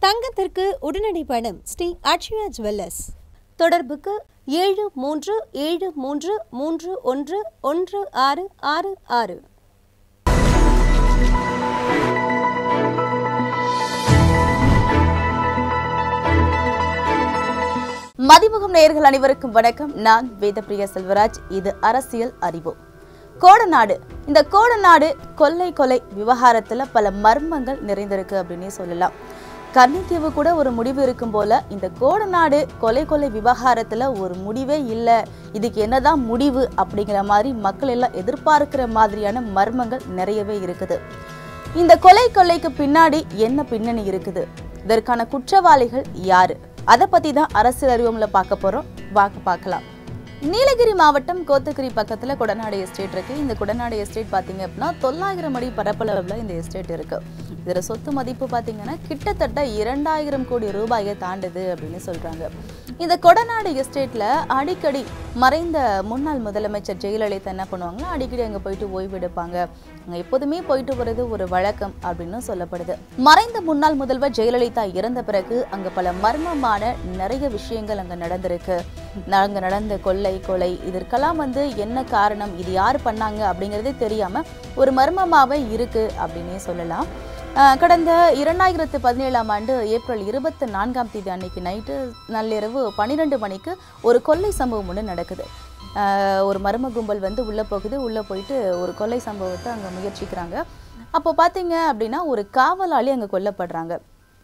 தங்கத்திற்கு உடனடி பணம் ஸ்ரீ அக்ஷயா ஜுவல்லர்ஸ் தொடர்புக்கு ஏழு மூன்று ஏழு மூன்று மூன்று ஒன்று ஒன்று ஆறு ஆறு ஆறு மதிமுகம் நேயர்கள் அனைவருக்கும் வணக்கம் நான் வேதப்பிரியா செல்வராஜ் இது அரசியல் அறிவு கோடநாடு இந்த கோடநாடு கொள்ளை கொலை விவகாரத்துல பல மர்மங்கள் நிறைந்திருக்கு அப்படின்னே சொல்லலாம் கன்னித்தீவு கூட ஒரு முடிவு இருக்கும் போல இந்த கோடநாடு கொலை கொலை விவகாரத்துல ஒரு முடிவே இல்லை இதுக்கு என்னதான் முடிவு அப்படிங்கிற மாதிரி மக்கள் எல்லாம் எதிர்பார்க்கிற மாதிரியான மர்மங்கள் நிறையவே இருக்குது இந்த கொலை கொள்ளைக்கு பின்னாடி என்ன பின்னணி இருக்குது இதற்கான குற்றவாளிகள் யாரு அதை பத்தி தான் அரசியல் அறிவுல பார்க்க போறோம் வாங்க பார்க்கலாம் நீலகிரி மாவட்டம் கோத்தகிரி பக்கத்துல கொடநாடு எஸ்டேட் இருக்கு இந்த கொடநாடு எஸ்டேட் பாத்தீங்க அப்படின்னா தொள்ளாயிரம் அடி பரப்பளவுல இந்த எஸ்டேட் இருக்கு இதோட சொத்து மதிப்பு பாத்தீங்கன்னா கிட்டத்தட்ட இரண்டாயிரம் கோடி ரூபாயை தாண்டுது அப்படின்னு சொல்றாங்க இந்த கொடநாடு எஸ்டேட்ல அடிக்கடி மறைந்த முன்னாள் முதலமைச்சர் ஜெயலலிதா என்ன பண்ணுவாங்கன்னா அடிக்கடி அங்க போயிட்டு ஓய்வு எடுப்பாங்க அங்க எப்போதுமே போயிட்டு வர்றது ஒரு வழக்கம் அப்படின்னு சொல்லப்படுது மறைந்த முன்னாள் முதல்வர் ஜெயலலிதா இறந்த பிறகு அங்க பல மர்மமான நிறைய விஷயங்கள் அங்க நடந்திருக்கு அங்க நடந்த கொள்ளை கொலை இதற்கெல்லாம் வந்து என்ன காரணம் இது யார் பண்ணாங்க அப்படிங்கிறதே தெரியாம ஒரு மர்மமாவே இருக்கு அப்படின்னே சொல்லலாம் ஆஹ் கடந்த இரண்டாயிரத்து பதினேழாம் ஆண்டு ஏப்ரல் இருபத்தி நான்காம் தேதி அன்னைக்கு நைட்டு நள்ளிரவு பன்னிரெண்டு மணிக்கு ஒரு கொள்ளை சம்பவம் ஒன்று நடக்குது ஆஹ் ஒரு மர்ம கும்பல் வந்து உள்ளே போகுது உள்ளே போயிட்டு ஒரு கொள்ளை சம்பவத்தை அங்கே முயற்சிக்கிறாங்க அப்போ பார்த்தீங்க அப்படின்னா ஒரு காவலாளி அங்கே கொல்லப்படுறாங்க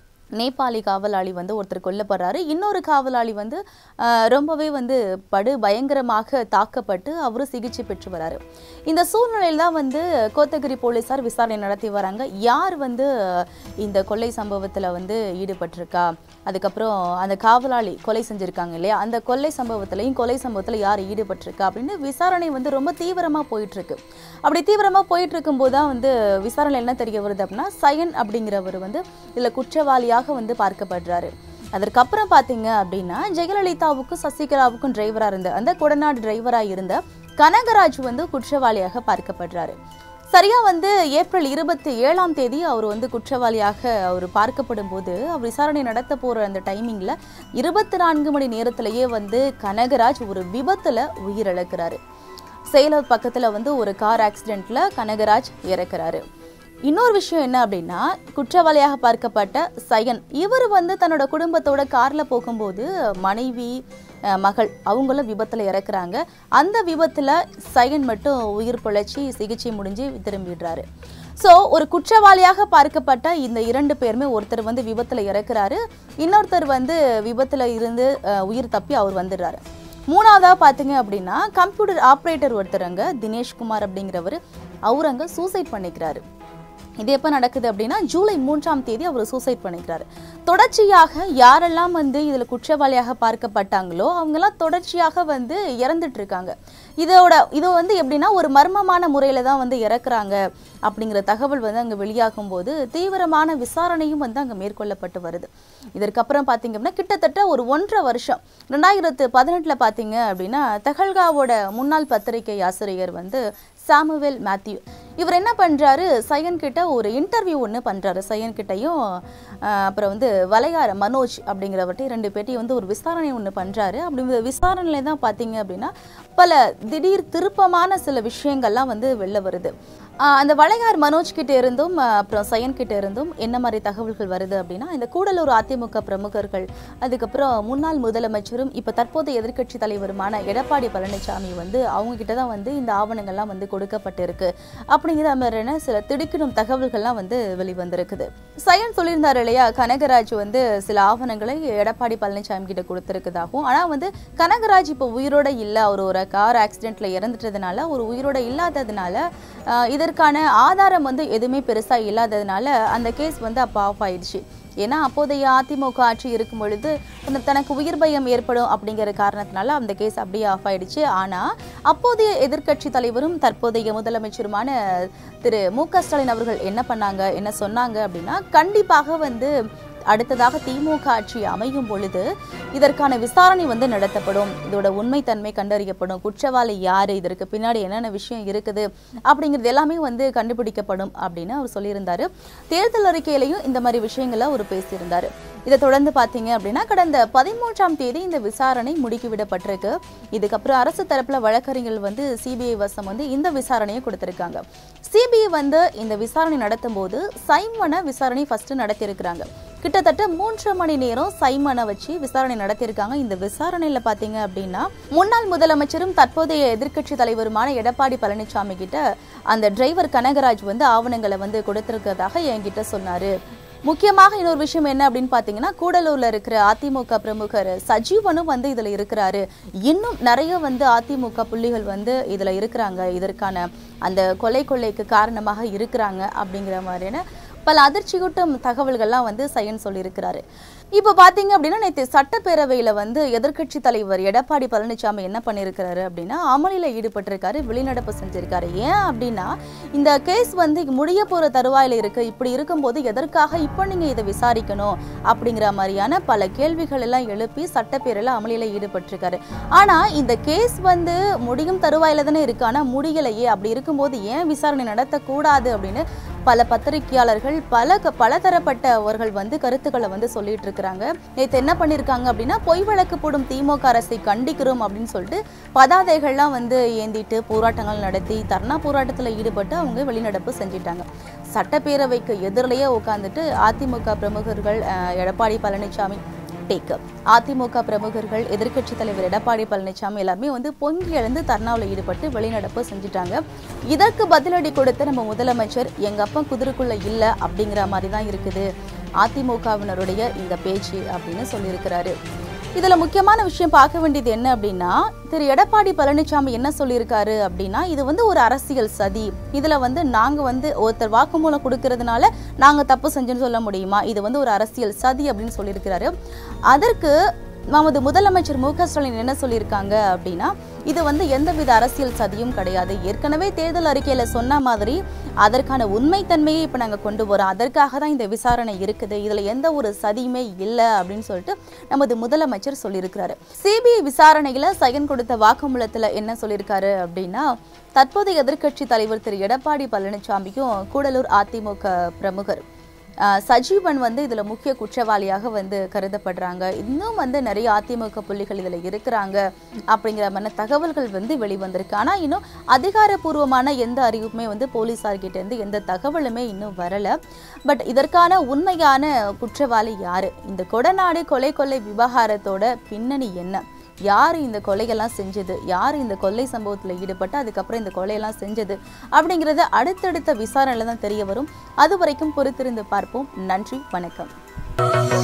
நேபாளி காவலாளி வந்து ஒருத்தர் கொல்லப்படுறாரு இன்னொரு காவலாளி வந்து ஆஹ், ரொம்பவே வந்து படு பயங்கரமாக தாக்கப்பட்டு அவரும் சிகிச்சை பெற்று வராரு இந்த சூழ்நிலையில் தான் வந்து கோத்தகிரி போலீசார் விசாரணை நடத்தி வராங்க யார் வந்து இந்த கொள்ளை சம்பவத்தில் வந்து ஈடுபட்டிருக்கா அதுக்கப்புறம் அந்த காவலாளி கொலை செஞ்சிருக்காங்க இல்லையா அந்த கொள்ளை சம்பவத்திலையும் கொலை சம்பவத்தில் யார் ஈடுபட்டிருக்கா அப்படின்னு விசாரணை வந்து ரொம்ப தீவிரமாக போயிட்டு இருக்கு அப்படி தீவிரமாக போயிட்டு இருக்கும்போது தான் வந்து விசாரணை என்ன தெரிய வருது அப்படின்னா சயன் அப்படிங்கிறவர் வந்து இதில் குற்றவாளியாக வந்து பார்க்கப்படுறாரு அதற்கப்புறம் பார்த்தீங்க அப்படின்னா ஜெயலலிதாவுக்கும் சசிகலாவுக்கும் டிரைவராக இருந்த அந்த கொடநாடு டிரைவராக இருந்த கனகராஜ் வந்து குற்றவாளியாக பார்க்கப்படுறாரு சரியா வந்து ஏப்ரல் இருபத்தி ஏழாம் தேதி அவர் வந்து குற்றவாளியாக அவர் பார்க்கப்படும் போது அவர் விசாரணை நடத்த போற அந்த டைமிங்ல இருபத்தி நான்கு மணி நேரத்திலேயே வந்து கனகராஜ் ஒரு விபத்துல உயிரிழக்கிறாரு சேலம் பக்கத்துல வந்து ஒரு கார் ஆக்சிடென்ட்ல கனகராஜ் இறக்குறாரு இன்னொரு விஷயம் என்ன அப்படின்னா குற்றவாளியாக பார்க்கப்பட்ட சயன் இவர் வந்து தன்னோட குடும்பத்தோட கார்ல போகும்போது மனைவி அஹ், மகள் அவங்களும் விபத்துல இறக்குறாங்க அந்த விபத்துல சயன் மட்டும் உயிர் பிழைச்சி சிகிச்சை முடிஞ்சு திரும்பிடுறாரு ஸோ ஒரு குற்றவாளியாக பார்க்கப்பட்ட இந்த இரண்டு பேருமே ஒருத்தர் வந்து விபத்துல இறக்குறாரு இன்னொருத்தர் வந்து விபத்துல இருந்து அஹ், உயிர் தப்பி அவர் வந்துடுறாரு மூணாவதா பார்த்தீங்க அப்படின்னா கம்ப்யூட்டர் ஆப்ரேட்டர் ஒருத்தரங்க தினேஷ்குமார் அப்படிங்கிறவர் அவர் அங்க சூசைட் பண்ணிக்கிறாரு இது எப்போ நடக்குது அப்படின்னா ஜூலை மூன்றாம் தேதி அவர் சூசைட் பண்ணிக்கிறாரு தொடர்ச்சியாக யாரெல்லாம் வந்து இதில் குற்றவாளியாக பார்க்கப்பட்டாங்களோ அவங்கெல்லாம் தொடர்ச்சியாக வந்து இறந்துட்டு இருக்காங்க இதோட இது வந்து எப்படின்னா ஒரு மர்மமான முறையில் தான் வந்து இறக்குறாங்க அப்படிங்கிற தகவல் வந்து அங்கே வெளியாகும் போது தீவிரமான விசாரணையும் வந்து அங்கே மேற்கொள்ளப்பட்டு வருது இதற்கப்புறம் பார்த்தீங்க அப்படின்னா கிட்டத்தட்ட ஒரு ஒன்றரை வருஷம் ரெண்டாயிரத்து பதினெட்டில் பார்த்தீங்க அப்படின்னா தகல்காவோட முன்னாள் பத்திரிகை ஆசிரியர் வந்து சாமுவேல் மேத்யூ இவர் என்ன பண்றாரு சயன் கிட்ட ஒரு இன்டர்வியூ ஒன்று பண்றாரு சயன் கிட்டயும் ஆஹ், அப்புறம் வந்து வலையார மனோஜ் அப்படிங்கிறவர்கிட்ட ரெண்டு பேர்ட்டையும் வந்து ஒரு விசாரணை ஒன்று பண்றாரு அப்படி இந்த விசாரணையில தான் பார்த்தீங்க அப்படின்னா பல திடீர் திருப்பமான சில விஷயங்கள்லாம் வந்து வெளில வருது ஆஹ், அந்த வளையார் மனோஜ் கிட்ட இருந்தும் ஆஹ், அப்புறம் சயன் கிட்ட இருந்தும் என்ன மாதிரி தகவல்கள் வருது அப்படின்னா இந்த கூடலூர் அதிமுக பிரமுகர்கள் அதுக்கப்புறம் முன்னாள் முதலமைச்சரும் இப்போ தற்போதைய எதிர்க்கட்சி தலைவருமான எடப்பாடி பழனிசாமி வந்து அவங்க கிட்ட தான் வந்து இந்த ஆவணங்கள்லாம் வந்து கொடுக்கப்பட்டிருக்கு அப்படிங்கிற மாதிரியான சில திடுக்கிடும் தகவல்கள்லாம் வந்து வெளிவந்திருக்குது சயன் சொல்லியிருந்தார் இல்லையா கனகராஜ் வந்து சில ஆவணங்களை எடப்பாடி பழனிசாமி கிட்ட கொடுத்துருக்குதாகவும் ஆனால் வந்து கனகராஜ் இப்போ உயிரோட இல்லை அவர் ஒரு கார் ஆக்சிடென்ட்ல இறந்துட்டதுனால ஒரு உயிரோட இல்லாததுனால ஆஹ், இதற்கான ஆதாரம் வந்து எதுவுமே பெருசா இல்லாததுனால அந்த கேஸ் வந்து அப்போ ஆஃப் ஆயிடுச்சு ஏன்னா அப்போதைய அதிமுக ஆட்சி இருக்கும் பொழுது அந்த தனக்கு உயிர் பயம் ஏற்படும் அப்படிங்கிற காரணத்தினால அந்த கேஸ் அப்படியே ஆஃப் ஆயிடுச்சு ஆனா அப்போதைய எதிர்க்கட்சி தலைவரும் தற்போதைய முதலமைச்சருமான திரு மு க ஸ்டாலின் அவர்கள் என்ன பண்ணாங்க என்ன சொன்னாங்க அப்படின்னா கண்டிப்பாக வந்து அடுத்ததாக திமுக ஆட்சி அமையும் பொழுது இதற்கான விசாரணை வந்து நடத்தப்படும் இதோட உண்மைத்தன்மை கண்டறியப்படும் குற்றவாளி யாரு இதற்கு பின்னாடி என்னென்ன விஷயம் இருக்குது அப்படிங்கிறது எல்லாமே வந்து கண்டுபிடிக்கப்படும் அப்படின்னு அவர் சொல்லியிருந்தாரு தேர்தல் அறிக்கையிலையும் இந்த மாதிரி விஷயங்களை அவர் பேசியிருந்தாரு இதை தொடர்ந்து பார்த்தீங்க அப்படின்னா கடந்த பதிமூன்றாம் தேதி இந்த விசாரணை முடுக்கிவிடப்பட்டிருக்கு இதுக்கப்புறம் அரசு தரப்புல வழக்கறிஞர்கள் வந்து சிபிஐ வசம் வந்து இந்த விசாரணையை கொடுத்திருக்காங்க சிபிஐ வந்து இந்த விசாரணை நடத்தும் போது சைமனை விசாரணை ஃபர்ஸ்ட் நடத்தியிருக்கிறாங்க கிட்டத்தட்ட மூன்று மணி நேரம் சைமனை வச்சு விசாரணை நடத்தியிருக்காங்க இந்த விசாரணையில பாத்தீங்க அப்படின்னா முன்னாள் முதலமைச்சரும் தற்போதைய எதிர்க்கட்சி தலைவருமான எடப்பாடி பழனிசாமி கிட்ட அந்த டிரைவர் கனகராஜ் வந்து ஆவணங்களை வந்து கொடுத்திருக்கிறதாக என்கிட்ட சொன்னாரு முக்கியமாக இன்னொரு விஷயம் என்ன அப்படின்னு பாத்தீங்கன்னா கூடலூர்ல இருக்கிற அதிமுக பிரமுகர் சஜீவனும் வந்து இதுல இருக்கிறாரு இன்னும் நிறைய வந்து அதிமுக புள்ளிகள் வந்து இதுல இருக்கிறாங்க இதற்கான அந்த கொலை கொள்ளைக்கு காரணமாக இருக்கிறாங்க அப்படிங்கிற மாதிரியான பல அதிர்ச்சியூட்டும் தகவல்கள்லாம் வந்து சையன் சொல்லியிருக்கிறாரு இப்போ பார்த்தீங்க அப்படின்னா நேற்று சட்டப்பேரவையில் வந்து எதிர்க்கட்சி தலைவர் எடப்பாடி பழனிசாமி என்ன பண்ணியிருக்கிறாரு அப்படின்னா அமளியில் ஈடுபட்டிருக்காரு வெளிநடப்பு செஞ்சிருக்காரு ஏன் அப்படின்னா இந்த கேஸ் வந்து முடிய போகிற தருவாயில் இருக்கு இப்படி இருக்கும்போது எதற்காக இப்போ நீங்கள் இதை விசாரிக்கணும் அப்படிங்கிற மாதிரியான பல கேள்விகள் எல்லாம் எழுப்பி சட்டப்பேரவையில் அமளியில் ஈடுபட்டிருக்காரு ஆனால் இந்த கேஸ் வந்து முடியும் தருவாயில தானே இருக்கு ஆனால் முடியலையே அப்படி இருக்கும்போது ஏன் விசாரணை நடத்தக்கூடாது அப்படின்னு பல பத்திரிகையாளர்கள் பல க- பலதரப்பட்டவர்கள் வந்து கருத்துக்களை வந்து சொல்லிட்டு இருக்கிறாங்க நேற்று என்ன பண்ணியிருக்காங்க அப்படின்னா பொய் வழக்கு போடும் திமுக அரசை கண்டிக்கிறோம் அப்படின்னு சொல்லிட்டு பதாதைகள்லாம் வந்து ஏந்திட்டு போராட்டங்கள் நடத்தி தர்ணா போராட்டத்தில் ஈடுபட்டு அவங்க வெளிநடப்பு செஞ்சிட்டாங்க சட்டப்பேரவைக்கு எதிரிலேயே உட்காந்துட்டு அதிமுக பிரமுகர்கள் அஹ், எடப்பாடி பழனிசாமி டேக் அதிமுக பிரமுகர்கள் எதிர்க்கட்சி தலைவர் எடப்பாடி பழனிசாமி எல்லாருமே வந்து பொங்கி எழுந்து தர்ணாவில் ஈடுபட்டு வெளிநடப்பு செஞ்சுட்டாங்க இதற்கு பதிலடி கொடுத்த நம்ம முதலமைச்சர் எங்க அப்பா குதிரைக்குள்ள இல்ல அப்படிங்கிற மாதிரி தான் இருக்குது அதிமுகவினருடைய இந்த பேச்சு அப்படின்னு சொல்லியிருக்கிறாரு இதுல முக்கியமான விஷயம் பார்க்க வேண்டியது என்ன அப்படின்னா திரு எடப்பாடி பழனிசாமி என்ன சொல்லியிருக்காரு அப்படின்னா இது வந்து ஒரு அரசியல் சதி இதுல வந்து நாங்க வந்து ஒருத்தர் வாக்குமூலம் கொடுக்கறதுனால நாங்க தப்பு செஞ்சோன்னு சொல்ல முடியுமா இது வந்து ஒரு அரசியல் சதி அப்படின்னு சொல்லியிருக்கிறாரு அதற்கு நமது முதலமைச்சர் மு க ஸ்டாலின் என்ன சொல்லியிருக்காங்க அப்படின்னா இது வந்து எந்தவித அரசியல் சதியும் கிடையாது ஏற்கனவே தேர்தல் அறிக்கையில சொன்ன மாதிரி அதற்கான உண்மைத்தன்மையை இப்போ நாங்கள் கொண்டு வரோம் அதற்காக தான் இந்த விசாரணை இருக்குது இதுல எந்த ஒரு சதியுமே இல்லை அப்படின்னு சொல்லிட்டு நமது முதலமைச்சர் சொல்லியிருக்கிறாரு சிபிஐ விசாரணையில சயன் கொடுத்த வாக்குமூலத்துல என்ன சொல்லியிருக்காரு அப்படின்னா தற்போதைய எதிர்க்கட்சி தலைவர் திரு எடப்பாடி பழனிசாமியும் கூடலூர் அதிமுக பிரமுகர் ஆஹ் சஜீவன் வந்து இதுல முக்கிய குற்றவாளியாக வந்து கருதப்படுறாங்க இன்னும் வந்து நிறைய அதிமுக புள்ளிகள் இதுல இருக்கிறாங்க அப்படிங்கிற மாதிரி தகவல்கள் வந்து வெளிவந்திருக்கு ஆனா இன்னும் அதிகாரப்பூர்வமான எந்த அறிவிப்புமே வந்து போலீசார்கிட்ட இருந்து எந்த தகவலுமே இன்னும் வரல பட் இதற்கான உண்மையான குற்றவாளி யாரு இந்த கொடநாடு கொலை கொள்ளை விவகாரத்தோட பின்னணி என்ன யார் இந்த கொலையெல்லாம் செஞ்சது யார் இந்த கொள்ளை சம்பவத்தில் ஈடுபட்டு அதுக்கப்புறம் இந்த கொலையெல்லாம் செஞ்சது அப்படிங்கிறது அடுத்தடுத்த விசாரணையில் தான் தெரிய வரும் அது வரைக்கும் பொறுத்திருந்து பார்ப்போம் நன்றி வணக்கம்